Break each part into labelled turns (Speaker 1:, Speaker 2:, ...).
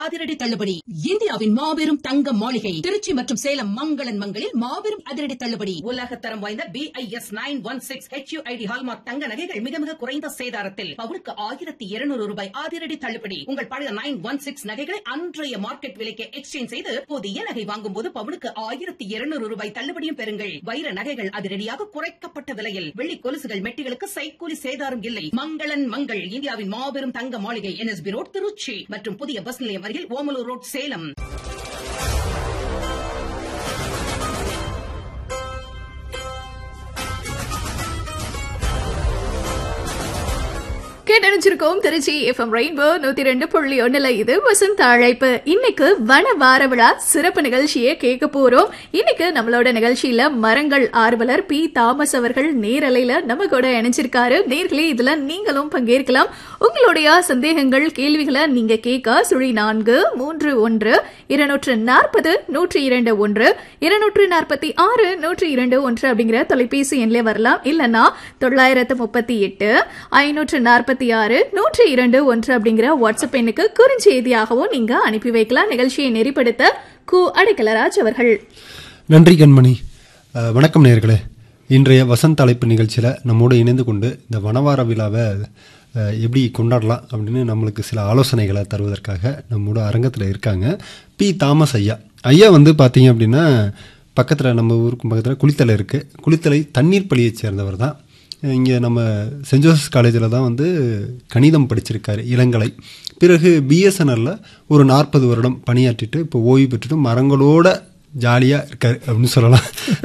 Speaker 1: அதிரடி தள்ளுபடி இந்தியாவின் மாபெரும் தங்க மாளிகை திருச்சி மற்றும் சேலம் மங்களன் மங்களில் மாபெரும் அதிரடி தள்ளுபடி உலகத்தரம் வாய்ந்த B I S nine one six H ID hallmark தங்க நகைகள் மிக மிக குறைந்த சேதாரத்தில் பவுனுக்கு ஆயிரத்தி இருநூறு ரூபாய் அதிரடி தள்ளுபடி உங்கள் பழைய நைன் ஒன் சிக்ஸ் நகைகளை அன்றைய மார்க்கெட் விலைக்கு எக்ஸ்சேஞ்ச் செய்து புதிய நகை வாங்கும் போது பவுனுக்கு ஆயிரத்தி இருநூறு ரூபாய் தள்ளுபடியும் பெறுங்கள் வைர நகைகள் அதிரடியாக குறைக்கப்பட்ட விலையில் வெள்ளி கொலுசுகள் மெட்டிகளுக்கு சைக்கூலி சேதாரம் இல்லை மங்களன் மங்கள் இந்தியாவின் மாபெரும் தங்க மாளிகை என்எஸ்பி ரோட் திருச்சி மற்றும் புதிய பஸ் நிலையம் அருகில் ஓமலூர் ரோட் சேலம்
Speaker 2: கேட்டறிஞ்சிருக்கோம் திருச்சி எஃப்எம் ரெயின்போ நூத்தி ரெண்டு புள்ளி ஒண்ணுல இது வசந்த அழைப்பு இன்னைக்கு வன வார விழா சிறப்பு நிகழ்ச்சியை கேட்க போறோம் இன்னைக்கு நம்மளோட நிகழ்ச்சியில மரங்கள் ஆர்வலர் பி தாமஸ் அவர்கள் நேரலையில நம்ம கூட இணைஞ்சிருக்காரு நேர்களே இதுல நீங்களும் பங்கேற்கலாம் உங்களுடைய சந்தேகங்கள் கேள்விகளை நீங்க கேட்க சுழி நான்கு மூன்று ஒன்று இருநூற்று நாற்பது நூற்றி இரண்டு ஒன்று இருநூற்று நாற்பத்தி ஆறு நூற்றி இரண்டு ஒன்று அப்படிங்கிற தொலைபேசி எண்ணிலே வரலாம் இல்லனா தொள்ளாயிரத்து முப்பத்தி எட்டு ஐநூற்று நாற்பத்தி ஆறு நூற்றி இரண்டு ஒன்று அப்படிங்கிற வாட்ஸ்அப் எண்ணுக்கு குறுஞ்செய்தியாகவும் நீங்க அனுப்பி வைக்கலாம் நிகழ்ச்சியை நெறிப்படுத்த கு அடைக்கலராஜ் அவர்கள்
Speaker 3: நன்றி கண்மணி அஹ், வணக்கம் நேர்களே இன்றைய வசந்த் அழைப்பு நிகழ்ச்சியில் நம்மோடு இணைந்து கொண்டு இந்த வனவார விழாவை அஹ், எப்படி கொண்டாடலாம் அப்படின்னு நம்மளுக்கு சில ஆலோசனைகளை தருவதற்காக நம்மோட அரங்கத்தில் இருக்காங்க பி தாமஸ் ஐயா ஐயா வந்து பார்த்தீங்க அப்படின்னா பக்கத்தில் நம்ம ஊருக்கு பக்கத்தில் குளித்தலை இருக்குது குளித்தலை தண்ணீர் பள்ளியை சேர்ந்தவர் தான் இங்கே நம்ம சென்ட் ஜோசப்ஸ் காலேஜில் தான் வந்து கணிதம் படிச்சிருக்காரு இளங்கலை பிறகு பிஎஸ்என்எல்ல ஒரு நாற்பது வருடம் பணியாற்றிட்டு இப்போ ஓய்வு பெற்றுட்டு மரங்களோட ஜாலியாக இருக்கார் அப்படின்னு சொல்லலாம்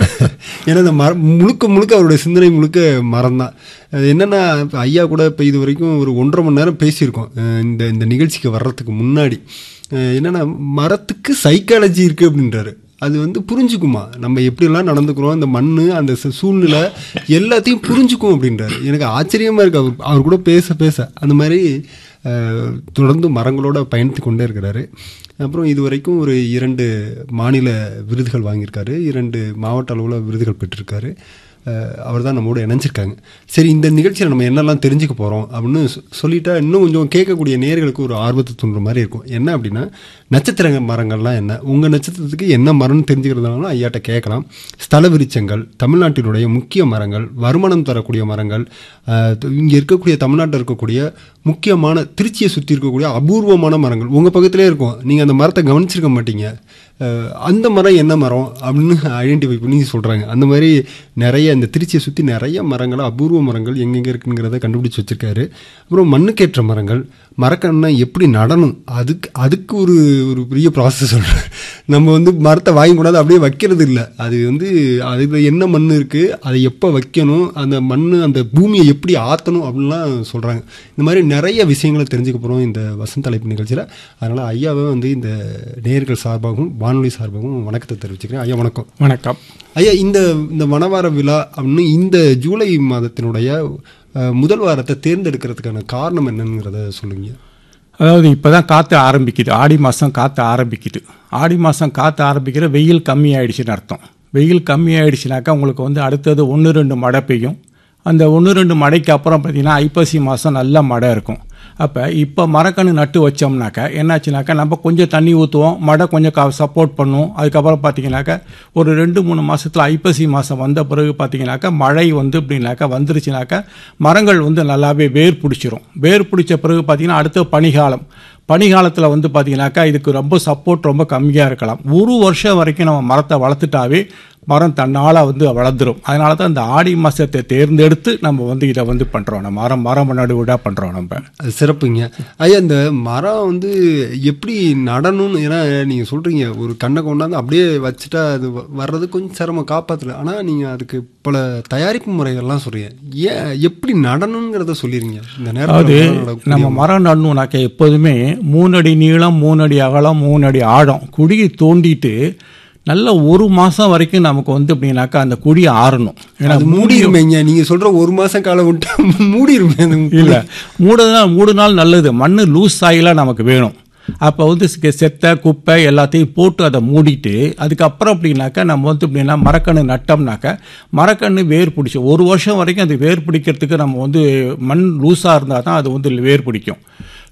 Speaker 3: ஏன்னா இந்த மரம் முழுக்க முழுக்க அவருடைய சிந்தனை முழுக்க மரம் தான் என்னென்னா இப்போ ஐயா கூட இப்போ இது வரைக்கும் ஒரு ஒன்றரை மணி நேரம் பேசியிருக்கோம் அஹ் இந்த இந்த நிகழ்ச்சிக்கு வர்றதுக்கு முன்னாடி அஹ் என்னென்னா மரத்துக்கு சைக்காலஜி இருக்குது அப்படின்றாரு அது வந்து புரிஞ்சுக்குமா நம்ம எப்படிலாம் நடந்துக்கிறோம் அந்த மண் அந்த ச- சூழ்நிலை எல்லாத்தையும் புரிஞ்சுக்கும் அப்படின்றாரு எனக்கு ஆச்சரியமாக இருக்குது அவர் அவர் கூட பேச பேச அந்த மாதிரி அஹ், தொடர்ந்து மரங்களோட பயணித்து கொண்டே இருக்கிறாரு அப்புறம் இது வரைக்கும் ஒரு இரண்டு மாநில விருதுகள் வாங்கியிருக்காரு இரண்டு மாவட்ட அளவில் விருதுகள் பெற்றிருக்காரு அவர் தான் நம்மோட இணைஞ்சிருக்காங்க சரி இந்த நிகழ்ச்சியில் நம்ம என்னெல்லாம் தெரிஞ்சுக்க போகிறோம் அப்படின்னு சொ- சொல்லிட்டா இன்னும் கொஞ்சம் கேட்கக்கூடிய நேயர்களுக்கு ஒரு ஆர்வத்தை தூண்டுற மாதிரி இருக்கும் என்ன அப்படின்னா நட்சத்திர மரங்கள்லாம் என்ன உங்கள் நட்சத்திரத்துக்கு என்ன மரம்னு தெரிஞ்சுக்கிறதுனாலும் ஐயாட்ட கேட்கலாம் ஸ்தல விருச்சங்கள் தமிழ்நாட்டினுடைய முக்கிய மரங்கள் வருமானம் தரக்கூடிய மரங்கள் இங்கே இருக்கக்கூடிய தமிழ்நாட்டில் இருக்கக்கூடிய முக்கியமான திருச்சியை சுற்றி இருக்கக்கூடிய அபூர்வமான மரங்கள் உங்கள் பக்கத்திலே இருக்கும் நீங்கள் அந்த மரத்தை கவனிச்சிருக்க மாட்டீங்க அஹ், அந்த மரம் என்ன மரம் அப்படின்னு ஐடென்டிஃபை பண்ணி சொல்கிறாங்க அந்த மாதிரி நிறைய இந்த திருச்சியை சுற்றி நிறைய மரங்கள் அபூர்வ மரங்கள் எங்கெங்கே இருக்குங்கிறத கண்டுபிடிச்சு வச்சுருக்காரு அப்புறம் மண்ணுக்கேற்ற மரங்கள் மரக்கண்ணை எப்படி நடணும் அதுக்கு அதுக்கு ஒரு ஒரு பெரிய ப்ராசஸ் சொல்கிறேன் நம்ம வந்து மரத்தை வாங்கி கூடாது அப்படியே வைக்கிறது இல்லை அது வந்து அதுல என்ன மண் இருக்குது அதை எப்போ வைக்கணும் அந்த மண் அந்த பூமியை எப்படி ஆற்றணும் அப்படின்லாம் சொல்கிறாங்க இந்த மாதிரி நிறைய விஷயங்களை தெரிஞ்சுக்க போகிறோம் இந்த வசந்த அழைப்பு நிகழ்ச்சியில் அதனால் ஐயாவை வந்து இந்த நேயர்கள் சார்பாகவும் வானொலி சார்பாகவும் வணக்கத்தை தெரிவிச்சுக்கிறேன் ஐயா வணக்கம்
Speaker 4: வணக்கம்
Speaker 3: ஐயா இந்த இந்த வனவார விழா அப்படின்னு இந்த ஜூலை மாதத்தினுடைய அஹ், முதல் வாரத்தை தேர்ந்தெடுக்கிறதுக்கான காரணம் என்னங்கிறத சொல்லுங்க
Speaker 4: அதாவது இப்போ தான் காற்று ஆரம்பிக்குது ஆடி மாதம் காற்று ஆரம்பிக்குது ஆடி மாதம் காற்று ஆரம்பிக்கிற வெயில் கம்மி ஆயிடுச்சுன்னு அர்த்தம் வெயில் கம்மி ஆயிடுச்சுனாக்கா உங்களுக்கு வந்து அடுத்தது ஒன்று ரெண்டு மழை பெய்யும் அந்த ஒன்று ரெண்டு மழைக்கு அப்புறம் பார்த்தீங்கன்னா ஐப்பசி மாதம் நல்ல மழை இருக்கும் அப்போ இப்போ மரக்கன்று நட்டு வச்சோம்னாக்கா என்னாச்சுனாக்கா நம்ம கொஞ்சம் தண்ணி ஊற்றுவோம் மழை கொஞ்சம் சப்போர்ட் பண்ணும் அதுக்கப்புறம் பார்த்தீங்கன்னாக்கா ஒரு ரெண்டு மூணு மாசத்துல ஐப்பசி மாதம் வந்த பிறகு பார்த்தீங்கன்னாக்கா மழை வந்து இப்படின்னாக்கா வந்துருச்சுனாக்கா மரங்கள் வந்து நல்லாவே வேர் பிடிச்சிரும் வேர் பிடிச்ச பிறகு பார்த்தீங்கன்னா அடுத்த பனிகாலம் பனிகாலத்தில் வந்து பார்த்தீங்கன்னாக்கா இதுக்கு ரொம்ப சப்போர்ட் ரொம்ப கம்மியாக இருக்கலாம் ஒரு வருஷம் வரைக்கும் நம்ம மரத்தை வளர்த்துட்டாவே மரம் தன்னால் வந்து வளர்ந்துரும் அதனால தான் இந்த ஆடி மாதத்தை தேர்ந்தெடுத்து நம்ம வந்து இதை வந்து பண்ணுறோம் நம்ம மரம் மரம் நடுவிடாக பண்ணுறோம் நம்ம
Speaker 3: அது சிறப்புங்க ஐயா இந்த மரம் வந்து எப்படி நடணும்னு ஏன்னா நீங்கள் சொல்கிறீங்க ஒரு கண்ணை கொண்டாந்து அப்படியே வச்சுட்டா அது வ- வர்றது கொஞ்சம் சிரமம் காப்பாற்றல ஆனால் நீங்கள் அதுக்கு பல தயாரிப்பு முறைகள்லாம் சொல்கிறீங்க ஏன் எப்படி நடணுங்கிறத சொல்லிடுங்க இந்த
Speaker 4: அதாவது
Speaker 3: நேரத்தில்
Speaker 4: நம்ம மரம் நடணும்னாக்க எப்போதுமே மூணு அடி நீளம் மூணு அடி அகலம் மூணு அடி ஆழம் குழியை தோண்டிட்டு நல்ல ஒரு மாதம் வரைக்கும் நமக்கு வந்து அப்படின்னாக்கா அந்த குழி ஆறணும் ஏன்னா
Speaker 3: அது மூடிருமேங்க நீங்கள் சொல்கிற ஒரு மாதம் காலம் விட்டா மூடிருமே அது
Speaker 4: இல்லை மூணு நாள் மூணு நாள் நல்லது மண் லூஸ் ஆயிலாக நமக்கு வேணும் அப்போ வந்து செ- செத்தை குப்பை எல்லாத்தையும் போட்டு அதை மூடிட்டு அதுக்கப்புறம் அப்படின்னாக்கா நம்ம வந்து எப்படின்னா மரக்கன்று நட்டோம்னாக்கா மரக்கன்று வேர் பிடிச்சி ஒரு வருஷம் வரைக்கும் அது வேர் பிடிக்கிறதுக்கு நம்ம வந்து மண் லூஸாக இருந்தால் தான் அது வந்து வேர் பிடிக்கும்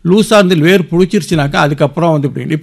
Speaker 4: லூஸாக இருந்து வேர் பிடிச்சிருச்சுனாக்கா அதுக்கப்புறம் வந்து இப்படி